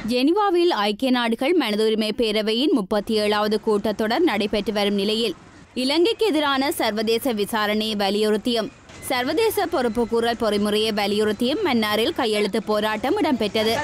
ஜெனீவாவில் ஐக்கிய நாடுகள் மனித உரிமை பேரவையின் முப்பத்தி ஏழாவது கூட்டத்தொடர் நடைபெற்று வரும் நிலையில் இலங்கைக்கு எதிரான சர்வதேச விசாரணையை வலியுறுத்தியும் சர்வதேச பொறுப்புக்கூறல் பொறிமுறையை வலியுறுத்தியும் மன்னாரில் கையெழுத்து போராட்டம் இடம்பெற்றது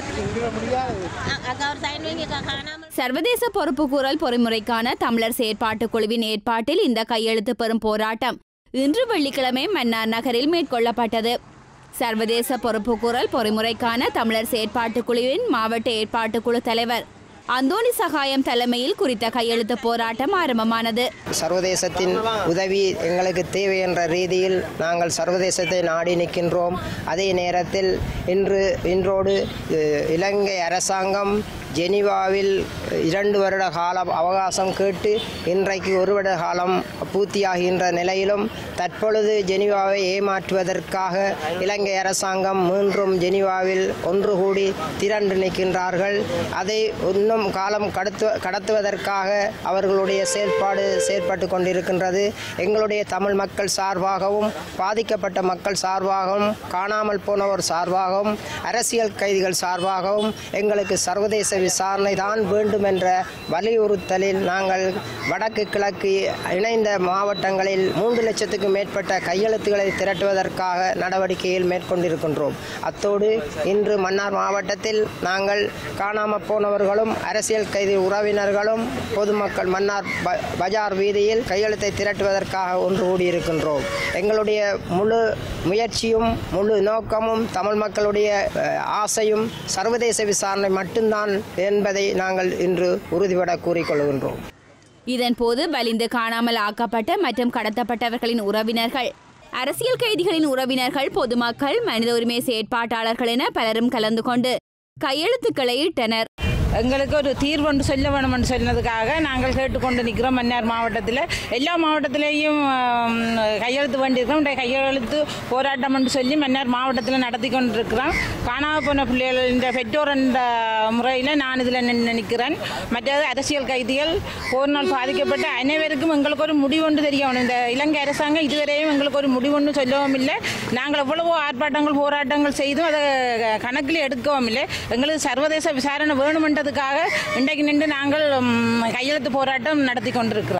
சர்வதேச பொறுப்புக்கூறல் பொறிமுறைக்கான தமிழர் செயற்பாட்டுக் குழுவின் ஏற்பாட்டில் இந்த கையெழுத்து பெறும் போராட்டம் இன்று வெள்ளிக்கிழமை மன்னார் நகரில் மேற்கொள்ளப்பட்டது சர்வதேச பொறுப்புக்கூறல் பொறிமுறைக்கான தமிழர் செயற்பாட்டுக் குழுவின் மாவட்ட ஏற்பாட்டுக் குழு தலைவர் அந்தோணி சகாயம் தலைமையில் குறித்த கையெழுத்து போராட்டம் ஆரம்பமானது சர்வதேசத்தின் உதவி எங்களுக்கு தேவை என்ற ரீதியில் நாங்கள் சர்வதேசத்தை நாடி நிற்கின்றோம் அதே நேரத்தில் இன்று இன்றோடு அஹ், இலங்கை அரசாங்கம் ஜெனீவாவில் இரண்டு வருட காலம் அவகாசம் கேட்டு இன்றைக்கு ஒரு வருட காலம் பூர்த்தியாகின்ற நிலையிலும் தற்பொழுது ஜெனீவாவை ஏமாற்றுவதற்காக இலங்கை அரசாங்கம் மீண்டும் ஜெனீவாவில் ஒன்று கூடி திரண்டு நிற்கின்றார்கள் அதை இன்னும் காலம் கடத்து கடத்துவதற்காக அவர்களுடைய செயல்பாடு செயற்பட்டு கொண்டிருக்கின்றது எங்களுடைய தமிழ் மக்கள் சார்பாகவும் பாதிக்கப்பட்ட மக்கள் சார்பாகவும் காணாமல் போனவர் சார்பாகவும் அரசியல் கைதிகள் சார்பாகவும் எங்களுக்கு சர்வதேச விசாரணை தான் வேண்டும் என்ற வலியுறுத்தலில் நாங்கள் வடக்கு கிழக்கு இணைந்த மாவட்டங்களில் மூன்று லட்சத்துக்கும் மேற்பட்ட கையெழுத்துக்களை திரட்டுவதற்காக நடவடிக்கையில் மேற்கொண்டிருக்கின்றோம் அத்தோடு இன்று மன்னார் மாவட்டத்தில் நாங்கள் காணாமல் போனவர்களும் அரசியல் கைதி உறவினர்களும் பொதுமக்கள் மன்னார் ப- பஜார் வீதியில் கையெழுத்தை திரட்டுவதற்காக ஒன்று கூடியிருக்கின்றோம் எங்களுடைய முழு முயற்சியும் முழு நோக்கமும் தமிழ் மக்களுடைய அஹ், ஆசையும் சர்வதேச விசாரணை மட்டும்தான் என்பதை நாங்கள் இன்று உறுதிபட கூறிக்கொள்கின்றோம் இதன்போது வலிந்து காணாமல் ஆக்கப்பட்ட மற்றும் கடத்தப்பட்டவர்களின் உறவினர்கள் அரசியல் கைதிகளின் உறவினர்கள் பொதுமக்கள் மனித உரிமை செயற்பாட்டாளர்கள் என பலரும் கலந்து கொண்டு கையெழுத்துக்களை இட்டனர் எங்களுக்கு ஒரு தீர்வொன்று சொல்ல வேணும்னு சொன்னதுக்காக நாங்கள் கேட்டுக்கொண்டு நிற்கிறோம் மன்னார் மாவட்டத்தில் எல்லா மாவட்டத்திலேயும் ஆம், கையெழுத்து வேண்டியிருக்கிறோம் இந்த கையெழுத்து போராட்டம் என்று சொல்லி மன்னார் மாவட்டத்தில் நடத்தி கொண்டிருக்கிறோம் காணாமல் போன பிள்ளைகள் இந்த பெற்றோர் என்ற முறையில் நான் இதில் நின்று நிற்கிறேன் மற்றது அரசியல் கைதிகள் போரினால் பாதிக்கப்பட்ட அனைவருக்கும் எங்களுக்கு ஒரு முடிவொன்று தெரியணும் இந்த இலங்கை அரசாங்கம் இதுவரையும் எங்களுக்கு ஒரு முடிவொன்று சொல்லவும் இல்லை நாங்கள் எவ்வளவோ ஆர்ப்பாட்டங்கள் போராட்டங்கள் செய்தும் அதை கணக்கில் எடுக்கவும் இல்லை எங்களுக்கு சர்வதேச விசாரணை வேணுமென்றதுக்காக இன்றைக்கு நின்று நாங்கள் ம், கையெழுத்து போராட்டம் நடத்தி கொண்டிருக்கிறோம்